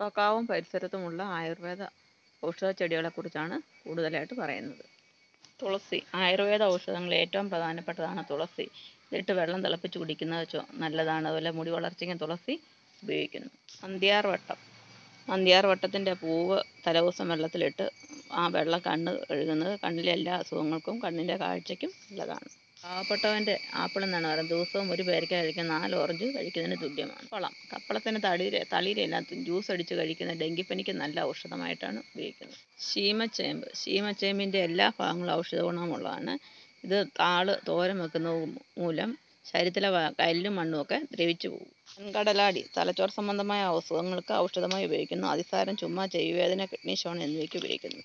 വട്ടക്കാവും പരിസരത്തുമുള്ള ആയുർവേദ ഔഷധച്ചെടികളെക്കുറിച്ചാണ് കൂടുതലായിട്ട് പറയുന്നത് തുളസി ആയുർവേദ ഔഷധങ്ങളിൽ ഏറ്റവും പ്രധാനപ്പെട്ടതാണ് തുളസി ഇതിട്ട് വെള്ളം തിളപ്പിച്ച് കുടിക്കുന്നത് ചൊ നല്ലതാണ് അതുപോലെ മുടി വളർച്ചയ്ക്കും തുളസി ഉപയോഗിക്കുന്നു നന്ദ്യാർ വട്ടം നന്ദ്യാർ വട്ടത്തിൻ്റെ പൂവ് തലേദിവസം വെള്ളത്തിലിട്ട് ആ വെള്ളം കണ്ണ് കഴുകുന്നത് കണ്ണിലെ എല്ലാ അസുഖങ്ങൾക്കും കണ്ണിൻ്റെ കാഴ്ചയ്ക്കും നല്ലതാണ് പാവപ്പെട്ടവൻ്റെ ആപ്പിൾ എന്നാണ് പറയുന്നത് ദിവസവും ഒരു പേരയ്ക്ക കഴിക്കുന്ന നാല് ഓറഞ്ച് കഴിക്കുന്നതിന് തുല്യമാണ് കപ്പളം കപ്പളത്തിന് തളിര് തളിരെല്ലാം ജ്യൂസ് അടിച്ച് കഴിക്കുന്ന ഡെങ്കിപ്പനിക്ക് നല്ല ഔഷധമായിട്ടാണ് ഉപയോഗിക്കുന്നത് ശീമച്ചേമ്പ് ശീമച്ചേമ്പിൻ്റെ എല്ലാ ഭാഗങ്ങളും ഔഷധ ഗുണമുള്ളതാണ് ഇത് താള് തോരൻ വെക്കുന്നത് മൂലം ശരീരത്തിലെ വ- കല്ലും മണ്ണും ഒക്കെ ദ്രവിച്ചു പോകും കടലാടി തലച്ചോർ സംബന്ധമായ അസുഖങ്ങൾക്ക് ഔഷധമായി ഉപയോഗിക്കുന്നു അതിസാരം ചുമ ചെവിവേദന കിഡ്നി സ്റ്റോൺ എന്നിവയ്ക്ക് ഉപയോഗിക്കുന്നു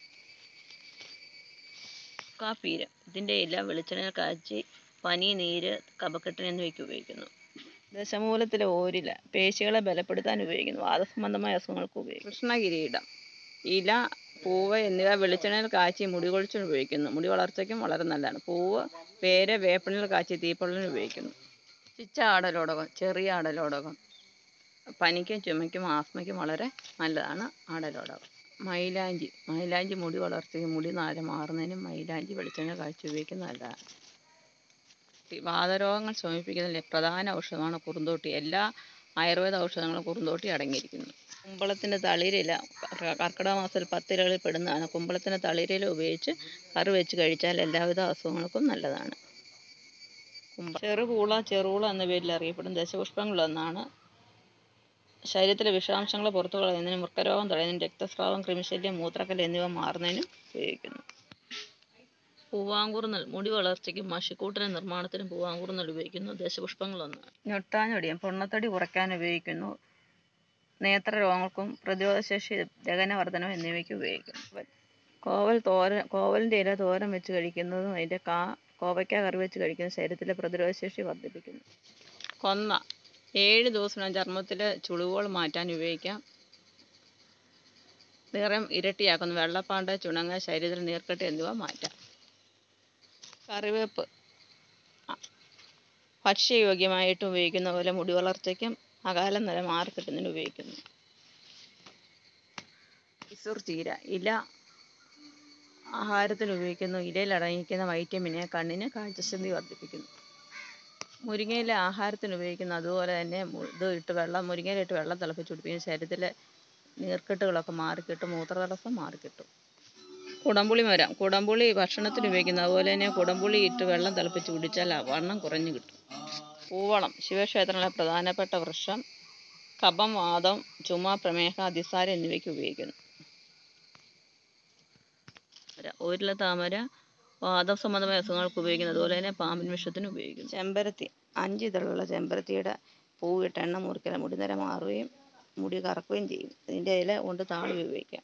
കാപ്പീരം ഇതിൻ്റെ ഇല വെളിച്ചെണ്ണയിൽ കാച്ചി പനി നീര് കഫക്കെട്ടിന് എന്നിവയ്ക്ക് ഉപയോഗിക്കുന്നു ദശമൂലത്തിലെ ഓരില പേശികളെ ബലപ്പെടുത്താൻ ഉപയോഗിക്കുന്നു വാദസംബന്ധമായ അസുഖങ്ങൾക്ക് ഉപയോഗിക്കുന്നു കൃഷ്ണകിരീടം ഇല പൂവ് എന്നിവ വെളിച്ചെണ്ണയിൽ കാച്ചി മുടി കൊഴിച്ചിന് ഉപയോഗിക്കുന്നു മുടി വളർച്ചയ്ക്കും വളരെ നല്ലതാണ് പൂവ് വേര് വേപ്പിണിൽ കാച്ചി തീപ്പൊള്ളലിന് ഉപയോഗിക്കുന്നു ചിച്ച ആടലോടകം ചെറിയ ആടലോടകം പനിക്കും ചുമയ്ക്കും ആസ്മയ്ക്കും വളരെ നല്ലതാണ് ആടലോടകം മൈലാഞ്ചി മൈലാഞ്ചി മുടി വളർച്ചയ്ക്കും മുടി നാര് മാറുന്നതിനും മൈലാഞ്ചി വെളിച്ചെണ്ണ കാഴ്ച ഉപയോഗിക്കുന്നത് നല്ലതാണ് ഈ വാതരോഗങ്ങൾ ശമിപ്പിക്കുന്നതിൽ പ്രധാന ഔഷധമാണ് കുറുന്തോട്ടി എല്ലാ ആയുർവേദ ഔഷധങ്ങളും കുറുന്തോട്ടി അടങ്ങിയിരിക്കുന്നു കുമ്പളത്തിൻ്റെ തളിരില ക- കർക്കിടക മാസത്തിൽ പത്തിലകളിൽ പെടുന്നതാണ് കുമ്പളത്തിൻ്റെ തളിരില ഉപയോഗിച്ച് കറി വെച്ച് കഴിച്ചാൽ എല്ലാവിധ അസുഖങ്ങൾക്കും നല്ലതാണ് കുമ്പ ചെറുപൂള ചെറുപൂള എന്ന പേരിൽ അറിയപ്പെടുന്ന ദശപുഷ്പങ്ങളൊന്നാണ് ശരീരത്തിലെ വിഷാംശങ്ങൾ പുറത്തു കളയുന്നതിനും വൃക്കരോഗം തടയുന്നതിനും രക്തസ്രാവം കൃമിശല്യം മൂത്രക്കല്ല് എന്നിവ മാറുന്നതിനും ഉപയോഗിക്കുന്നു പൂവാങ്കുറുന്നൽ മുടി വളർച്ചയ്ക്കും മഷിക്കൂട്ടിൻ്റെ നിർമ്മാണത്തിനും പൂവാങ്കുറുന്നൽ ഉപയോഗിക്കുന്നു ദശപുഷ്പങ്ങളൊന്നാണ് ഞൊട്ടാഞ്ഞൊടിയൻ പൊണ്ണത്തടി കുറയ്ക്കാൻ ഉപയോഗിക്കുന്നു നേത്രരോഗങ്ങൾക്കും പ്രതിരോധശേഷി ദഹനവർദ്ധനം എന്നിവയ്ക്ക് ഉപയോഗിക്കുന്നു കോവൽ തോരൻ കോവലിൻ്റെ ഇല തോരൻ വെച്ച് കഴിക്കുന്നതും അതിൻ്റെ കാ കോവയ്ക്ക കറി വെച്ച് കഴിക്കുന്നത് ശരീരത്തിലെ പ്രതിരോധശേഷി വർദ്ധിപ്പിക്കുന്നു കൊന്ന ഏഴ് ദിവസം ചർമ്മത്തിലെ ചുളിവുകൾ മാറ്റാൻ ഉപയോഗിക്കാം നിറം ഇരട്ടിയാക്കുന്നു വെള്ളപ്പാണ്ട് ചുണങ്ങ് ശരീരത്തിൽ നീർക്കെട്ട് എന്നിവ മാറ്റാം കറിവേപ്പ് അ- ഭക്ഷ്യയോഗ്യമായിട്ട് ഉപയോഗിക്കുന്ന പോലെ മുടി വളർച്ചയ്ക്കും അകാലം നില മാറി കിട്ടുന്നതിന് ഉപയോഗിക്കുന്നു ഇസുർ ചീര ഇല ആഹാരത്തിൽ ഉപയോഗിക്കുന്നു ഇലയിൽ അടങ്ങിയിരിക്കുന്ന വൈറ്റമിനെ കണ്ണിന് കാഴ്ചശക്തി വർദ്ധിപ്പിക്കുന്നു മുരിങ്ങയില ആഹാരത്തിന് ഉപയോഗിക്കുന്നു അതുപോലെ തന്നെ മു- ഇത് ഇട്ട് വെള്ളം മുരിങ്ങയില ഇട്ട് വെള്ളം തിളപ്പിച്ച് കുടിപ്പിക്കും ശരീരത്തിലെ നീർക്കെട്ടുകളൊക്കെ മാറിക്കിട്ടും മൂത്രതടസ്സം മാറിക്കിട്ടും കുടംപുളി മരം കുടംപുളി ഭക്ഷണത്തിന് ഉപയോഗിക്കുന്നു അതുപോലെ തന്നെ കുടംപുളി ഇട്ട് വെള്ളം തിളപ്പിച്ച് കുടിച്ചാൽ ആ വണ്ണം കുറഞ്ഞു കിട്ടും പൂവളം ശിവക്ഷേത്രങ്ങളിലെ പ്രധാനപ്പെട്ട വൃക്ഷം കഫം വാദം ചുമ പ്രമേഹ അതിസാരം എന്നിവയ്ക്ക് ഉപയോഗിക്കുന്നു താമര ഓരില താമര വാദം സംബന്ധമായ അസുഖങ്ങൾക്ക് ഉപയോഗിക്കുന്നു അതുപോലെ തന്നെ പാമ്പിൻ വിഷത്തിന് ഉപയോഗിക്കുന്നു ചെമ്പരത്തി അഞ്ച് ഇതളുള്ള ചെമ്പരത്തിയുടെ പൂവിട്ട് എണ്ണ മുറിക്കല മുടിനിര മാറുകയും മുടി കറക്കുകയും ചെയ്യും ഇതിൻ്റെ ഇല കൊണ്ട് താളി ഉപയോഗിക്കാം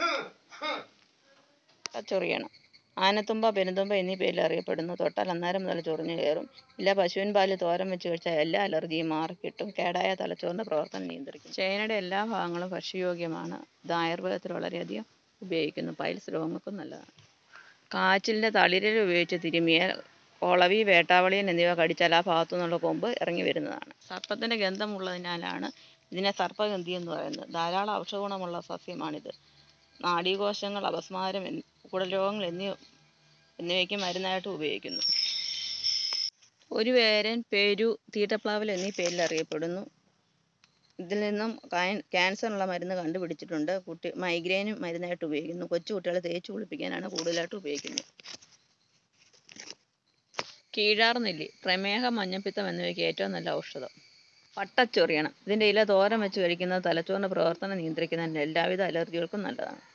ചൊറിയണം ആനത്തുമ്പ പെരുന്തുമ്പ എന്നീ പേരിൽ അറിയപ്പെടുന്നു തൊട്ടാൽ അന്നേരം മുതൽ ചൊറിഞ്ഞു കയറും ഇല്ല പശുവിൻ പാല് തോരൻ വെച്ച് കഴിച്ചാൽ എല്ലാ അലർജിയും മാറിക്കിട്ടും കേടായ തലച്ചോറിൻ്റെ പ്രവർത്തനം നിയന്ത്രിക്കും ചേനയുടെ എല്ലാ ഭാഗങ്ങളും ഭക്ഷ്യയോഗ്യമാണ് ഇത് ആയുർവേദത്തിൽ വളരെയധികം ഉപയോഗിക്കുന്നു പൈൽസ് രോഗങ്ങൾക്കും നല്ലതാണ് കാച്ചിലിൻ്റെ തളിരില ഉപയോഗിച്ച് തിരുമിയാൽ ഒളവി വേട്ടാവളിയൻ എന്നിവ കടിച്ചാൽ ആ ഭാഗത്തു നിന്നുള്ള കൊമ്പ് ഇറങ്ങി വരുന്നതാണ് സർപ്പത്തിൻ്റെ ഗന്ധമുള്ളതിനാലാണ് ഇതിനെ സർപ്പഗന്ധി എന്ന് പറയുന്നത് ധാരാളം ഔഷധഗുണമുള്ള സസ്യമാണിത് നാഡീകോശങ്ങൾ അപസ്മാരം എന്നി- കുടൽരോഗങ്ങൾ എന്നിവ എന്നിവയ്ക്ക് മരുന്നായിട്ട് ഉപയോഗിക്കുന്നു ഒരു വേരൻ പേരു തീറ്റപ്ലാവൽ എന്നീ പേരിൽ അറിയപ്പെടുന്നു ഇതിൽ നിന്നും കാൻ- ക്യാൻസറിനുള്ള മരുന്ന് കണ്ടുപിടിച്ചിട്ടുണ്ട് കുട്ടി മൈഗ്രെയിനും മരുന്നായിട്ട് ഉപയോഗിക്കുന്നു കൊച്ചു കുട്ടികളെ തേച്ച് കുളിപ്പിക്കാനാണ് കൂടുതലായിട്ട് ഉപയോഗിക്കുന്നത് കീഴാർ നെല്ലി പ്രമേഹം മഞ്ഞപ്പിത്തം എന്നിവയ്ക്ക് ഏറ്റവും നല്ല ഔഷധം പട്ടച്ചൊറിയണം ഇതിൻ്റെ ഇല തോരൻ വെച്ച് കഴിക്കുന്നത് തലച്ചോറിൻ്റെ പ്രവർത്തനം നിയന്ത്രിക്കുന്നതിന് എല്ലാവിധ അലർജികൾക്കും നല്ലതാണ്